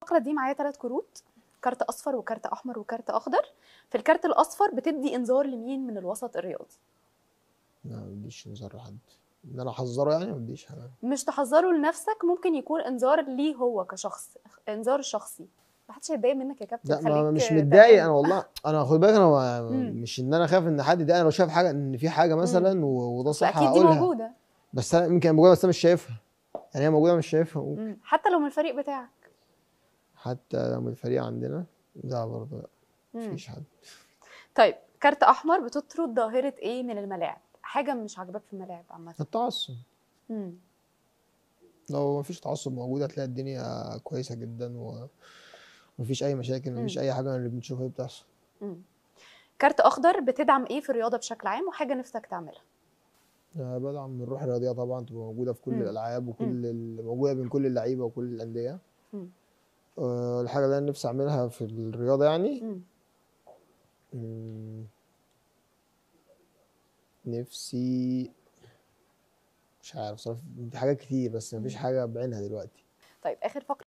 الفقره دي معايا ثلاث كروت كارت اصفر وكارت احمر وكارت اخضر في الكارت الاصفر بتدي انذار لمين من الوسط الرياضي لا ما بديش انذار لحد ان انا احذره يعني ما بديش حاجه مش تحذره لنفسك ممكن يكون انذار ليه هو كشخص انذار شخصي محدش هيتضايق منك يا كابتن لا ما خليك مش تمام. متضايق انا والله انا خد بالك انا ما- مم. مش ان انا خايف ان حد يضايق انا لو شايف حاجه ان في حاجه مثلا و- وده صح اكيد دي هقولها موجوده بس انا يمكن موجوده بس انا مش شايفها يعني هي موجوده مش شايفها مم. حتى لو من الفريق بتاعك حتى لو من الفريق عندنا لا برضه لا مم. مفيش حد طيب كارت احمر بتطرد ظاهره ايه من الملاعب حاجه مش عاجباك في الملاعب عامه التعصب مم. لو مفيش تعصب موجود هتلاقي الدنيا كويسه جدا ومفيش اي مشاكل مفيش اي حاجه من اللي بنشوفها دي بتحصل مم. كارت اخضر بتدعم ايه في الرياضه بشكل عام وحاجه نفسك تعملها أنا بدعم الروح الرياضيه طبعا تبقى موجوده في كل مم. الالعاب وكل اللي موجوده بين كل اللعيبه وكل الانديه مم. أه الحاجه اللي انا نفسي اعملها في الرياضه يعني مم. مم. نفسي مش عارف صراحة في حاجات كتير بس مفيش حاجة بعينها دلوقتي طيب اخر فقره